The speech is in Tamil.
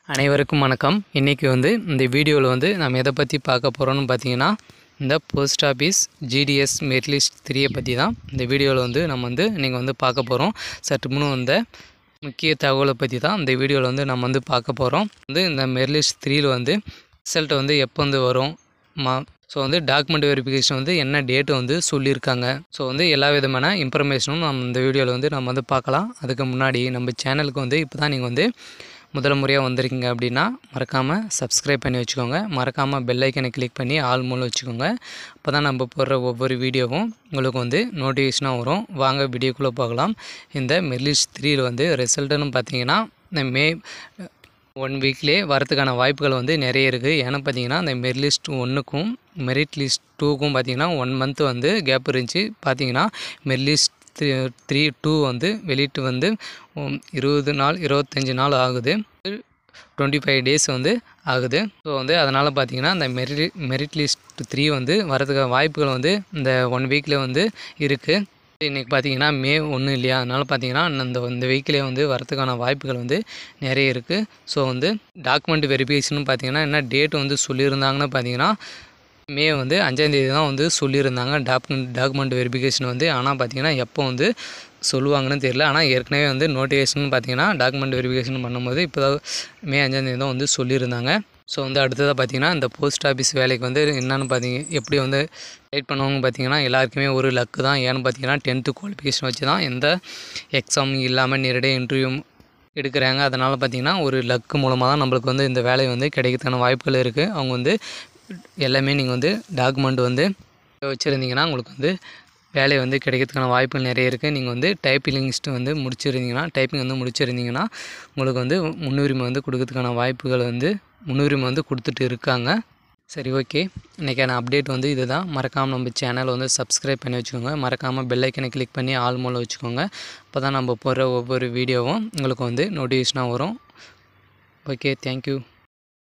அனைவருக்கும் வணக்கம் இன்றைக்கி வந்து இந்த வீடியோவில் வந்து நம்ம எதை பற்றி பார்க்க போகிறோம்னு பார்த்தீங்கன்னா இந்த போஸ்ட் ஆஃபீஸ் ஜிடிஎஸ் மெரிட்லிஸ்ட் த்ரீயை பற்றி தான் இந்த வீடியோவில் வந்து நம்ம வந்து இன்றைக்கி வந்து பார்க்க போகிறோம் சற்று முன் வந்த முக்கிய தகவலை பற்றி தான் இந்த வீடியோவில் வந்து நம்ம வந்து பார்க்க போகிறோம் வந்து இந்த மெரிலிஸ்ட் த்ரீயில் வந்து ரிசல்ட் வந்து எப்போ வந்து வரும் மா ஸோ வந்து டாக்குமெண்ட் வெரிஃபிகேஷன் வந்து என்ன டேட்டு வந்து சொல்லியிருக்காங்க ஸோ வந்து எல்லா விதமான இன்ஃபர்மேஷனும் நம்ம இந்த வீடியோவில் வந்து நம்ம வந்து பார்க்கலாம் அதுக்கு முன்னாடி நம்ம சேனலுக்கு வந்து இப்போ தான் நீங்கள் வந்து முதல் முறையாக வந்திருக்கீங்க அப்படின்னா மறக்காமல் சப்ஸ்கிரைப் பண்ணி வச்சுக்கோங்க மறக்காமல் பெல் ஐக்கனை கிளிக் பண்ணி ஆல் மூலம் வச்சுக்கோங்க அப்போ தான் நம்ம போடுற ஒவ்வொரு வீடியோவும் உங்களுக்கு வந்து நோட்டிஃபிகேஷனாக வரும் வாங்க வீடியோக்குள்ளே பார்க்கலாம் இந்த மெர்லிஸ் த்ரீயில் வந்து ரிசல்ட்டுன்னு பார்த்தீங்கன்னா இந்த மே ஒன் வீக்லேயே வரதுக்கான வாய்ப்புகள் வந்து நிறைய இருக்குது ஏன்னா பார்த்தீங்கன்னா இந்த மெரிட் லிஸ்ட் ஒன்றுக்கும் மெரிட் லிஸ்ட் டூக்கும் பார்த்தீங்கன்னா ஒன் மந்த் வந்து கேப் இருந்துச்சு பார்த்தீங்கன்னா merit list three three two வந்து வெளியிட்டு வந்து உம், இருபது நாள் இருபத்தஞ்சி நாள் ஆகுது டுவெண்ட்டி ஃபைவ் டேஸ் வந்து ஆகுது ஸோ வந்து அதனால் பார்த்தீங்கன்னா இந்த மெரிட் மெரிட் லிஸ்ட் த்ரீ வந்து வரதுக்கான வாய்ப்புகள் வந்து இந்த ஒன் வீக்கில் வந்து இருக்குது இன்றைக்கி பார்த்தீங்கன்னா மே ஒன்றும் இல்லையா அதனால் பார்த்தீங்கன்னா இந்த இந்த வீக்கிலே வந்து வரதுக்கான வாய்ப்புகள் வந்து நிறைய இருக்குது ஸோ வந்து டாக்குமெண்ட் வெரிஃபிகேஷன் பார்த்தீங்கன்னா என்ன டேட் வந்து சொல்லியிருந்தாங்கன்னு பார்த்தீங்கன்னா மே வந்து அஞ்சாந்தேதி தான் வந்து சொல்லியிருந்தாங்க டாக்குமெண்ட் டாக்குமெண்ட் வெரிஃபிகேஷன் வந்து ஆனால் பார்த்தீங்கன்னா எப்போ வந்து சொல்லுவாங்கன்னு தெரியல ஆனால் ஏற்கனவே வந்து நோட்டிஃபிகேஷன் பார்த்தீங்கன்னா டாக்குமெண்ட் வெரிஃபிகேஷன் பண்ணும்போது இப்போ தான் மே அஞ்சாந்தேதி தான் வந்து சொல்லியிருந்தாங்க ஸோ வந்து அடுத்ததாக பார்த்தீங்கன்னா இந்த போஸ்ட் ஆஃபீஸ் வேலைக்கு வந்து என்னென்னு பார்த்தீங்க எப்படி வந்து கைட் பண்ணுவாங்க பார்த்தீங்கன்னா எல்லாருக்குமே ஒரு லக்கு தான் ஏன்னு பார்த்தீங்கன்னா டென்த்து குவாலிஃபிகேஷன் வச்சு தான் எந்த எக்ஸாம் இல்லாமல் நேரடியாக இன்டர்வியூ எடுக்கிறாங்க அதனால் பார்த்தீங்கன்னா ஒரு லக்கு மூலமாக தான் நம்மளுக்கு வந்து இந்த வேலை வந்து கிடைக்கிறதுக்கான வாய்ப்புகள் இருக்குது அவங்க வந்து எல்லாமே நீங்கள் வந்து டாக்குமெண்ட் வந்து வச்சுருந்தீங்கன்னா உங்களுக்கு வந்து வேலை வந்து கிடைக்கிறதுக்கான வாய்ப்புகள் நிறைய இருக்குது நீங்கள் வந்து டைப்பிங்லிஸ்ட்டு வந்து முடிச்சிருந்தீங்கன்னா டைப்பிங் வந்து முடிச்சிருந்தீங்கன்னா உங்களுக்கு வந்து முன்னுரிமை வந்து கொடுக்கறதுக்கான வாய்ப்புகள் வந்து முன்னுரிமை வந்து கொடுத்துட்டு இருக்காங்க சரி ஓகே இன்றைக்கான அப்டேட் வந்து இதுதான் மறக்காமல் நம்ம சேனலை வந்து சப்ஸ்கிரைப் பண்ணி வச்சுக்கோங்க மறக்காமல் பெல் ஐக்கனை கிளிக் பண்ணி ஆல் மூலம் வச்சுக்கோங்க அப்போ தான் நம்ம போடுற ஒவ்வொரு வீடியோவும் உங்களுக்கு வந்து நோட்டிஃபிகேஷனாக வரும் ஓகே தேங்க்யூ